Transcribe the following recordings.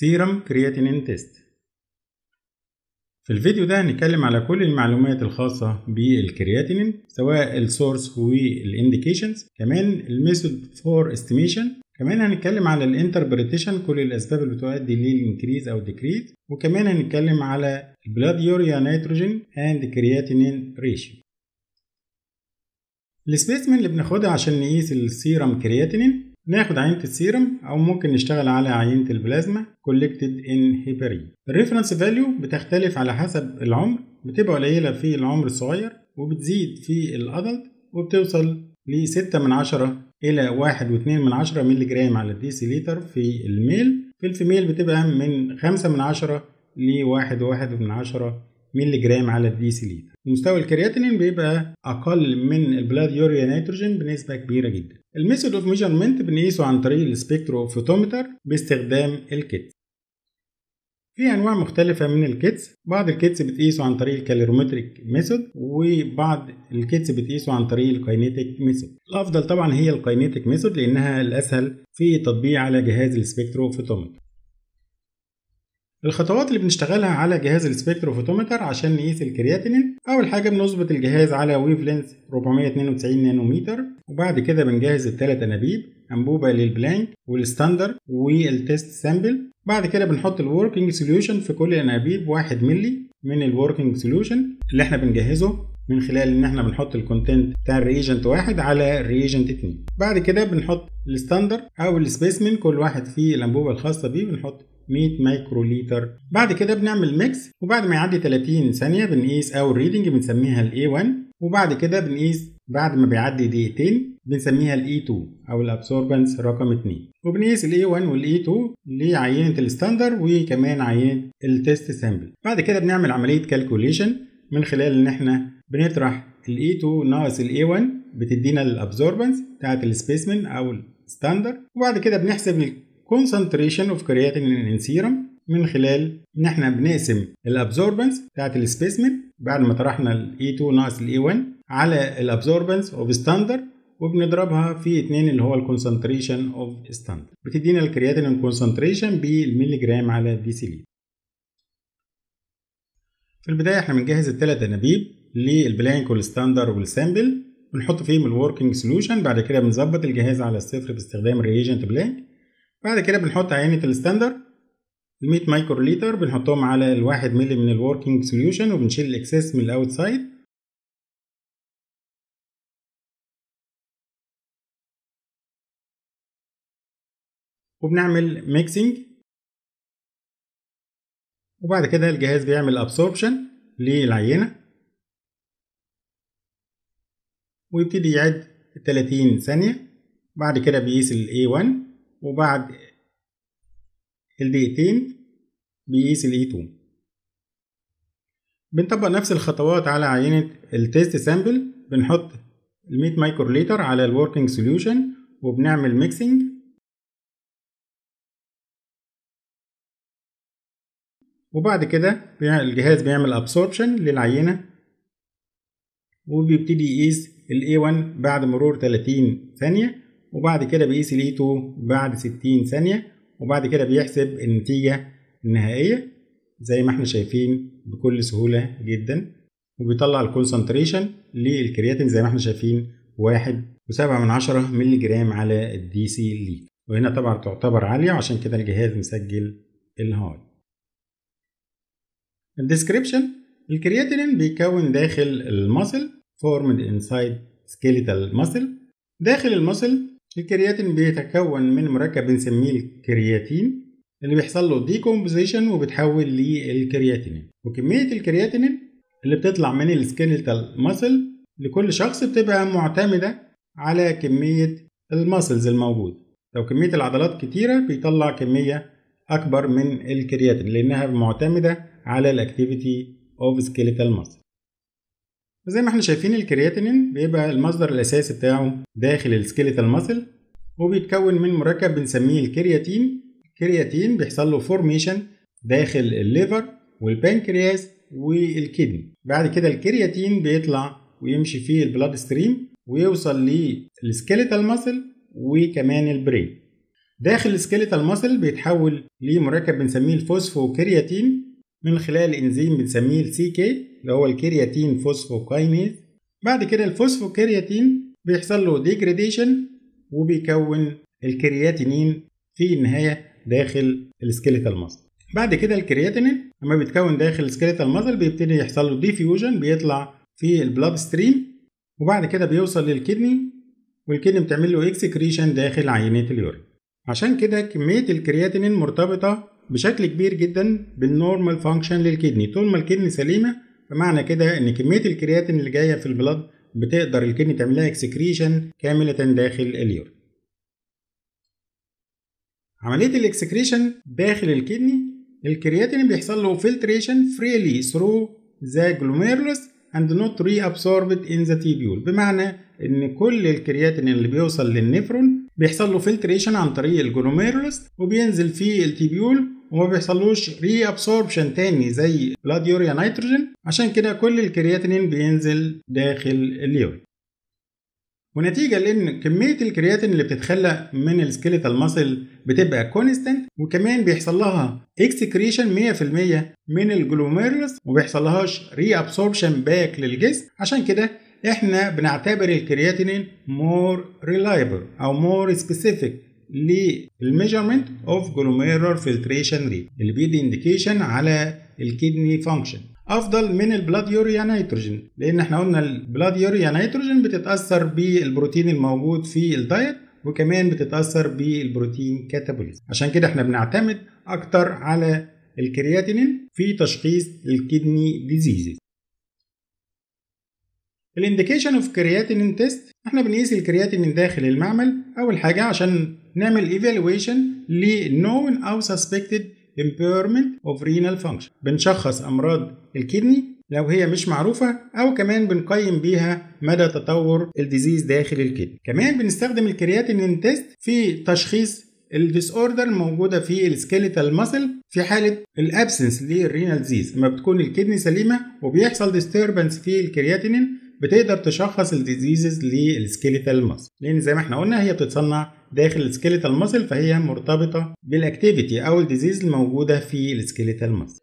سيرم كرياتينين تيست في الفيديو ده هنتكلم على كل المعلومات الخاصة بالكرياتينين سواء السورس والانديكيشنز كمان الميثود فور استيميشن كمان هنتكلم على الانتربريتيشن كل الاسباب اللي بتؤدي للانكريز او ديكريز وكمان هنتكلم على البلاد يوريا نيتروجين اند كرياتينين ريشيو السبيسمن اللي بناخدها عشان نقيس السيرم كرياتينين ناخد عينة السيرم أو ممكن نشتغل على عينة البلازما collected in heparin. الريفرنس فاليو بتختلف على حسب العمر بتبقى قليلة في العمر الصغير وبتزيد في الأدلت وبتوصل ل 6 من 10 إلى 1 و2 من 10 مللي جرام على الديسيليتر في الميل في الفيميل بتبقى من 5 من 10 ل 1 و1 من 10 مللي جرام على الديسيليتر مستوى الكرياتينين بيبقى اقل من البلاد يوريا نيتروجين بنسبه كبيره جدا الميثود اوف ميجرمنت بنقيسه عن طريق السبكتروفوتومتر باستخدام الكيتس في انواع مختلفة من الكيتس بعض الكيتس بتقيسه عن طريق الكاليرومتريك ميثود وبعض الكيتس بتقيسه عن طريق الكاينيتيك ميثود الافضل طبعا هي الكاينيتيك ميثود لانها الاسهل في التطبيق على جهاز السبكتروفوتومتر الخطوات اللي بنشتغلها على جهاز السبكتروفوتومتر عشان نقيس الكرياتينين اول حاجه بنظبط الجهاز على ويف لينث 492 نانومتر وبعد كده بنجهز الثلاث انابيب انبوبه للبلانك والستاندر والتيست سامبل بعد كده بنحط الوركينج سوليوشن في كل انابيب 1 مللي من الوركينج سوليوشن اللي احنا بنجهزه من خلال ان احنا بنحط الكونتنت بتاع الريجنت واحد على الريجنت اتنين بعد كده بنحط الستاندر او السبيسمن كل واحد فيه الانبوبه الخاصه بيه بنحط 100 مايكرو لتر بعد كده بنعمل ميكس وبعد ما يعدي 30 ثانيه بنقيس اول ريدنج بنسميها الاي 1 وبعد كده بنقيس بعد ما بيعدي دقيقتين بنسميها الاي 2 او الابسوربنس رقم 2 وبنقيس الاي 1 والاي 2 لعينه الستاندر وكمان عينه التيست سامبل بعد كده بنعمل عمليه كالكوليشن من خلال ان احنا بنطرح الاي 2 ناقص الاي 1 بتدينا الابسوربنس بتاعت السبيسمن او الستاندر وبعد كده بنحسب concentration of creatinine in serum من خلال ان احنا بنقسم الابزوربنس بتاعت السبيسمن بعد ما طرحنا الاي 2 ناقص الاي 1 على الابزوربنس اوف ستاندر وبنضربها في 2 اللي هو الكونسنتريشن اوف ستاندر بتدينا الكرياتينين كونسنتريشن بالملي جرام على ديسيليتر في البدايه احنا بنجهز الثلاث انابيب للبلانك والستاندر والسامبل بنحط فيهم الوركينج سوليوشن بعد كده بنظبط الجهاز على الصفر باستخدام الريجنت بلانك بعد كده بنحط عينة الستاندر ال 100 مايكرو لتر بنحطهم على الواحد مللي من الوركينج سوليوشن وبنشيل الاكسس من الاوتسايد وبنعمل ميكسينج وبعد كده الجهاز بيعمل ابسوربشن للعينة ويبتدي يعد 30 ثانية بعد كده بيقيس ال A1 وبعد الدقيقتين بيقيس الاي 2 بنطبق نفس الخطوات على عينة التيست سامبل بنحط ال 100 مايكرو لتر على الوركينج سوليوشن وبنعمل ميكسينج وبعد كده الجهاز بيعمل ابسوربشن للعينة وبيبتدي يقيس ال A1 بعد مرور 30 ثانية وبعد كده بيقيس الاي 2 بعد 60 ثانية وبعد كده بيحسب النتيجة النهائية زي ما احنا شايفين بكل سهولة جدا وبيطلع الكونسنتريشن للكرياتين زي ما احنا شايفين واحد وسبعة من عشرة مللي جرام على الدي سي لتر وهنا طبعا تعتبر عالية وعشان كده الجهاز مسجل الهاي الديسكريبشن الكرياتين بيكون داخل المصل formed inside skeletal muscle داخل المصل الكرياتين بيتكون من مركب بنسميه الكرياتين اللي بيحصل له ديكومبوزيشن وبتحول للكرياتينين وكمية الكرياتينين اللي بتطلع من السكيلتال ماسل لكل شخص بتبقى معتمدة على كمية الماسلز الموجود لو كمية العضلات كتيرة بيطلع كمية أكبر من الكرياتين لأنها معتمدة على الأكتيفيتي أوف سكيلتال ماسل زي ما احنا شايفين الكرياتينين بيبقى المصدر الأساسي بتاعه داخل السكيلتال ماسل وبيتكون من مركب بنسميه الكرياتين الكرياتين بيحصل له فورميشن داخل الليفر والبنكرياس والكدني بعد كده الكرياتين بيطلع ويمشي في البلاد ستريم ويوصل للسكيلتال ماسل وكمان البرين داخل السكيليتال ماسل بيتحول لمركب بنسميه الفوسفوكرياتين من خلال انزيم بنسميه السي كي اللي هو الكرياتين فوسفوكاينيز بعد كده الفوسفوكرياتين بيحصل له ديجريديشن وبيكون الكرياتينين في النهاية داخل السكيليتال ماسل بعد كده الكرياتينين لما بيتكون داخل السكيليتال ماسل بيبتدي يحصل له ديفيوجن بيطلع في البلاد ستريم وبعد كده بيوصل للكدني والكدني بتعمل له اكسكريشن داخل عينات اليورين عشان كده كمية الكرياتينين مرتبطة بشكل كبير جدا بالنورمال فانكشن للكدني طول ما الكدني سليمة فمعنى كده ان كمية الكرياتين اللي جاية في البلاد بتقدر الكدني تعمل لها اكسكريشن كاملة داخل اليورين عملية الاكسكريشن داخل الكدني الكرياتين بيحصل له فلتريشن فريلي ثرو ذا جلوميرولس and not reabsorbed in the tubule بمعنى ان كل الكرياتين اللي بيوصل للنفرون بيحصل له فلتريشن عن طريق الجلوميرولس وبينزل في التيبيول وما بيحصلوش ري ابسوربشن تاني زي بلاد يوريا نيتروجين عشان كده كل الكرياتينين بينزل داخل اليورين ونتيجة لأن كمية الكرياتين اللي بتتخلق من السكيليتال ماسل بتبقى كونستنت وكمان بيحصل لها اكسكريشن 100% من الجلوميرولس وبيحصل لهاش ري ابسوربشن باك للجسم عشان كده احنا بنعتبر الكرياتينين مور ريلايبل او مور سبيسيفيك للميجرمنت اوف جلوميرولار فلتريشن ريت اللي بيدي انديكيشن على الكدني فانكشن افضل من البلاد يوريا نيتروجين لان احنا قلنا البلاد يوريا نيتروجين بتتاثر بالبروتين الموجود في الدايت وكمان بتتاثر بالبروتين كاتابوليزم عشان كده احنا بنعتمد اكتر على الكرياتينين في تشخيص الكدني ديزيزز الانديكيشن اوف كرياتينين تيست احنا بنقيس الكرياتينين داخل المعمل اول حاجه عشان نعمل ايفالويشن لنون او suspected impairment of renal function بنشخص امراض الكدني لو هي مش معروفة أو كمان بنقيم بيها مدى تطور الديزيز داخل الكدني كمان بنستخدم الكرياتينين تيست في تشخيص الديس اوردر الموجوده في السكيليتال ماسل في حاله الابسنس للرينال ديزيز لما بتكون الكدني سليمه وبيحصل ديستربنس في الكرياتينين بتقدر تشخص الديزيزز للسكيليتال ماسل لان زي ما احنا قلنا هي بتتصنع داخل السكيليتال ماسل فهي مرتبطه بالاكتيفيتي او الديزيز الموجوده في السكيليتال ماسل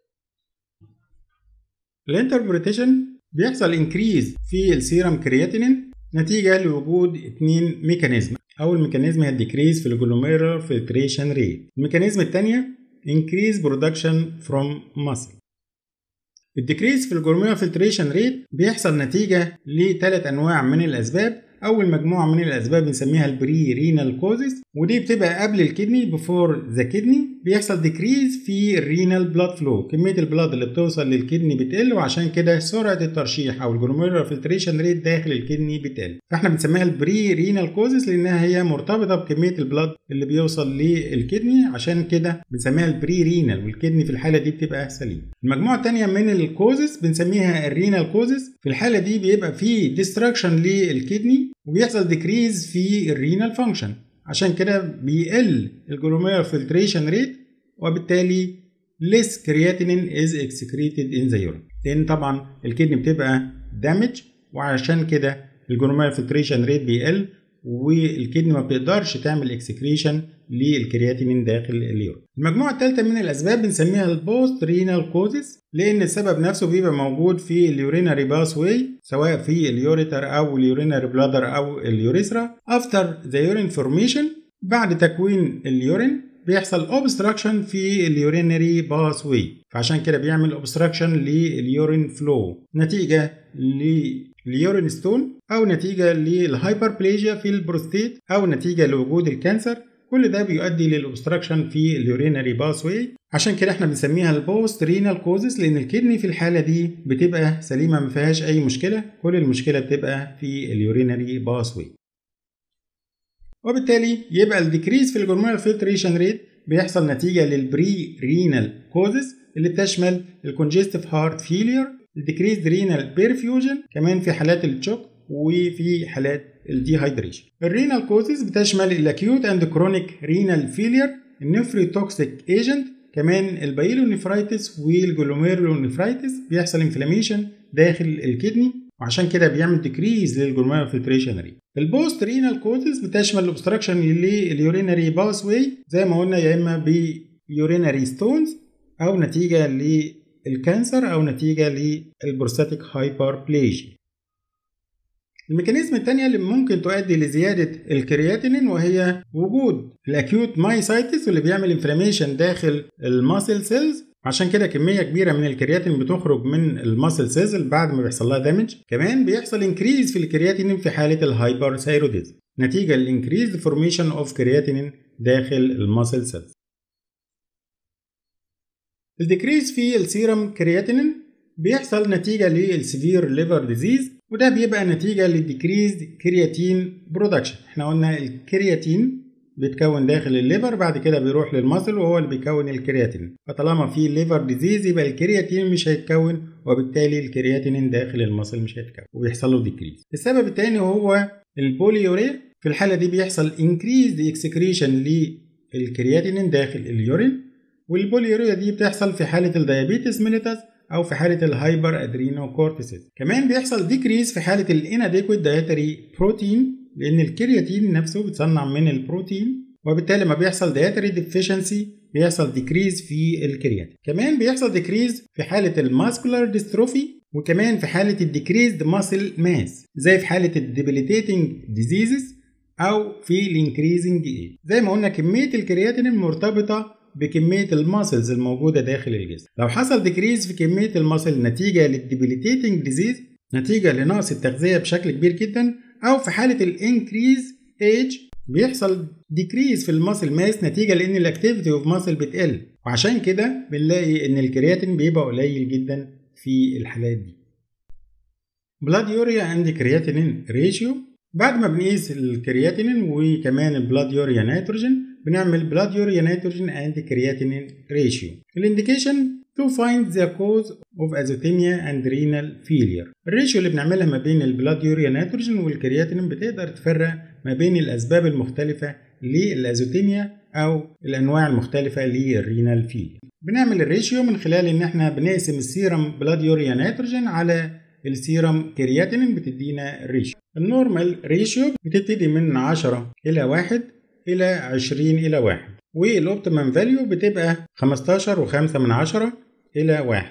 الانتربريتيشن بيحصل انكريز في السيرم كرياتينين نتيجة لوجود اتنين ميكانيزم أول ميكانيزم هي الديكريز في الجلوميرولار فلتريشن ريت الميكانيزم الثانية increase production from muscle الديكريز في الجلوميرولار فلتريشن ريت بيحصل نتيجة لثلاث أنواع من الأسباب أول مجموعة من الأسباب بنسميها البري رينال كوزز ودي بتبقى قبل الكدني بفور ذا كدني بيحصل ديكريز في الرينال بلاد فلو كمية البلاد اللي بتوصل للكدني بتقل وعشان كده سرعة الترشيح أو الجلوميرولار فلتريشن ريت داخل الكدني بتقل فاحنا بنسميها البري رينال كوزز لأنها هي مرتبطة بكمية البلاد اللي بيوصل للكدني عشان كده بنسميها البري رينال والكدني في الحالة دي بتبقى سليم المجموعة الثانية من الكوزز بنسميها الرينال كوزز في الحالة دي بيبقى في ديستراكشن للكدني وبيحصل ديكريز في الرينال فانكشن عشان كده بيقل الجلوميرولار فلتريشن ريت وبالتالي less creatinine is excreted in the urine لان طبعا الكدني بتبقى دامج وعشان كده الجلوميرولار فلتريشن ريت بيقل والكدني ما بتقدرش تعمل اكسكريشن للكرياتينين داخل اليورين. المجموعه الثالثه من الاسباب بنسميها البوست رينال كوزز لان السبب نفسه بيبقى موجود في اليوريناري باس واي سواء في اليوريتر او اليوريناري بلادر او اليوريثرا افتر ذا يورين فورميشن بعد تكوين اليورين بيحصل اوبستراكشن في اليورينري باس واي فعشان كده بيعمل اوبستراكشن لليورين فلو نتيجه لليورين ستون او نتيجه للهايبربليجيا في البروستيت او نتيجه لوجود الكانسر كل ده بيؤدي للاوبستراكشن في اليورينري باس واي عشان كده احنا بنسميها البوست رينال كوزس لان الكدني في الحاله دي بتبقى سليمه ما فيهاش اي مشكله كل المشكله بتبقى في اليورينري باس واي وبالتالي يبقى الديكريز في الجلوميرال فلتريشن ريت بيحصل نتيجة للبري رينال كوزز اللي بتشمل الكونجستيف هارت فيلير الديكريز رينال بيرفيوجن كمان في حالات التشوك وفي حالات الديهايدريشن الرينال كوزز بتشمل الاكيوت اند كرونيك رينال فيلير النفريتوكسيك ايجنت كمان البايلونيفرايتس والجلوميرولونيفرايتس بيحصل انفلاميشن داخل الكدني وعشان كده بيعمل ديكريز للجلوميرولار فلتريشن ريت البوست رينال كوزز بتشمل الاوبستراكشن لليورينري باس واي زي ما قلنا يا اما بيورينري ستونز او نتيجه للكانسر او نتيجه للبروستاتيك هايبربليجيا الميكانيزم التانية اللي ممكن تؤدي لزيادة الكرياتينين وهي وجود الأكيوت مايسايتس واللي بيعمل انفلاميشن داخل الماسل سيلز عشان كده كمية كبيرة من الكرياتين بتخرج من الماسل سيلز بعد ما بيحصل لها دامج كمان بيحصل انكريز في الكرياتينين في حالة الهايبر ثايروديزم نتيجة للانكريز فورميشن اوف كرياتينين داخل الماسل سيلز الديكريز في السيرم كرياتينين بيحصل نتيجة للسيفير ليفر ديزيز وده بيبقى نتيجة للديكريز كرياتين برودكشن احنا قلنا الكرياتين بيتكون داخل الليفر بعد كده بيروح للمصل وهو اللي بيكون الكرياتين فطالما في ليفر ديزيز يبقى الكرياتين مش هيتكون وبالتالي الكرياتين داخل المصل مش هيتكون وبيحصل له ديكريز السبب الثاني هو البوليوريا في الحالة دي بيحصل انكريز اكسكريشن للكرياتين داخل اليورين والبوليوريا دي بتحصل في حالة الديابيتس ميليتس او في حاله الهايبر ادرينو كورتيسيس كمان بيحصل ديكريز في حاله الاناديكويت دايتري بروتين لان الكرياتين نفسه بيتصنع من البروتين وبالتالي لما بيحصل دايتري ديفيشنسي بيحصل ديكريز في الكرياتين كمان بيحصل ديكريز في حاله الماسكولار ديستروفي وكمان في حاله الديكريزد ماسل ماس زي في حاله الديبليتيتنج ديزيزز او في الانكريزنج ايه زي ما قلنا كميه الكرياتين مرتبطه بكمية الماسلز الموجودة داخل الجسم لو حصل ديكريز في كمية الماسل نتيجة للديبليتيتنج ديزيز نتيجة لنقص التغذية بشكل كبير جدا أو في حالة الانكريز ايج بيحصل ديكريز في الماسل ماس نتيجة لأن الاكتيفيتي اوف ماسل بتقل وعشان كده بنلاقي إن الكرياتين بيبقى قليل جدا في الحالات دي بلاد يوريا اند كرياتينين ريشيو بعد ما بنقيس الكرياتينين وكمان البلاد يوريا نيتروجين بنعمل بلاد يوريا نيتروجين اند كرياتينين ريشيو الانديكيشن to find the cause of azotemia and renal failure الريشيو اللي بنعملها ما بين البلاد يوريا نيتروجين والكرياتينين بتقدر تفرق ما بين الاسباب المختلفه للازوتيميا او الانواع المختلفه للرينال فيلير بنعمل الريشيو من خلال ان احنا بنقسم السيرم بلاد يوريا نيتروجين على السيرم كرياتينين بتدينا الريشيو النورمال ريشيو بتبتدي من 10 الى 1 إلى 20 إلى 1 والأوبتيمم فاليو بتبقى 15 و5 من 10 إلى 1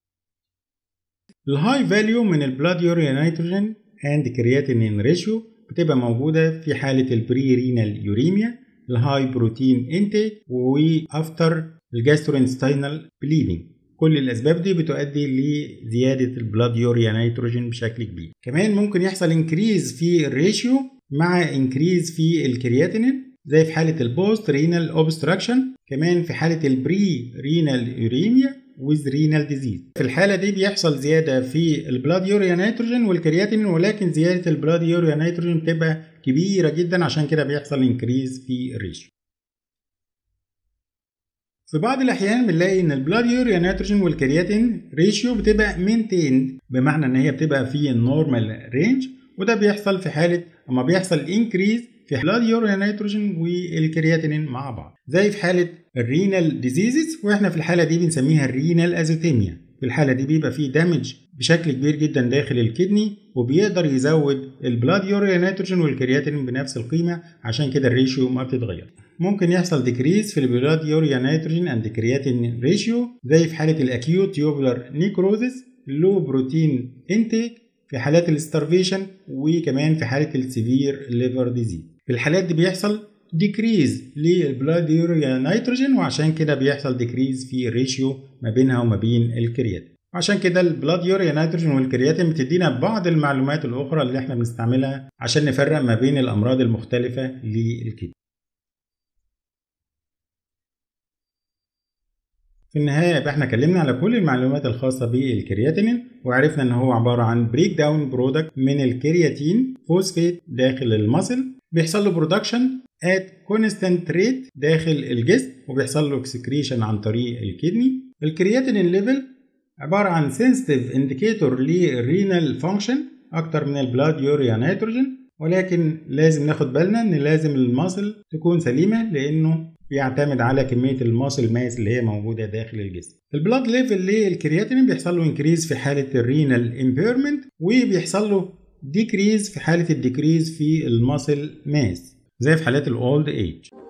الهاي فاليو من البلاد يوريا نيتروجين اند كرياتينين ريشيو بتبقى موجودة في حالة البري رينال يوريميا الهاي بروتين انتيك وافتر الجاستروانستينال بليدنج كل الاسباب دي بتؤدي لزياده البلاد يوريا نيتروجين بشكل كبير كمان ممكن يحصل انكريز في الريشيو مع انكريز في الكرياتينين زي في حالة البوست رينال اوبستراكشن كمان في حالة البري رينال يوريميا ويز رينال ديزيز في الحالة دي بيحصل زيادة في البلاد يوريا نيتروجين والكرياتين ولكن زيادة البلاد يوريا نيتروجين بتبقى كبيرة جدا عشان كده بيحصل انكريز في الريشيو في بعض الأحيان بنلاقي إن البلاد يوريا نيتروجين والكرياتين ريشيو بتبقى مينتين بمعنى إن هي بتبقى في النورمال رينج وده بيحصل في حالة أما بيحصل انكريز في بلاد يوريا نيتروجين والكرياتينين مع بعض زي في حالة الرينال ديزيزز واحنا في الحالة دي بنسميها الرينال ازوتيميا في الحالة دي بيبقى فيه دامج بشكل كبير جدا داخل الكدني وبيقدر يزود البلاد يوريا نيتروجين والكرياتين بنفس القيمة عشان كده الريشيو ما بتتغير ممكن يحصل ديكريز في البلاد يوريا نيتروجين اند كرياتين ريشيو زي في حالة الاكيوت يوبلر نيكروزس لو بروتين انتيك في حالات الستارفيشن وكمان في حالة السيفير ليفر ديزيز في الحالات دي بيحصل ديكريز للبلاد يوريا نيتروجين وعشان كده بيحصل ديكريز في الريشيو ما بينها وما بين الكرياتين عشان كده البلاد يوريا نيتروجين والكرياتين بتدينا بعض المعلومات الاخرى اللي احنا بنستعملها عشان نفرق ما بين الامراض المختلفه للكدني في النهاية يبقى احنا اتكلمنا على كل المعلومات الخاصة بالكرياتينين وعرفنا ان هو عبارة عن بريك داون برودكت من الكرياتين فوسفيت داخل المصل بيحصل له برودكشن ات كونستانت ريت داخل الجسم وبيحصل له اكسكريشن عن طريق الكدني الكرياتينين ليفل عبارة عن سنسيتيف انديكيتور للرينال فانكشن اكتر من البلاد يوريا نيتروجين ولكن لازم ناخد بالنا ان لازم الماسل تكون سليمه لانه بيعتمد على كميه الماسل ماس اللي هي موجوده داخل الجسم البلاد ليفل للكرياتينين بيحصل له انكريز في حاله الرينال امبيرمنت وبيحصل له ديكريز في حاله الديكريز في الماسل ماس زي في حالات الاولد ايج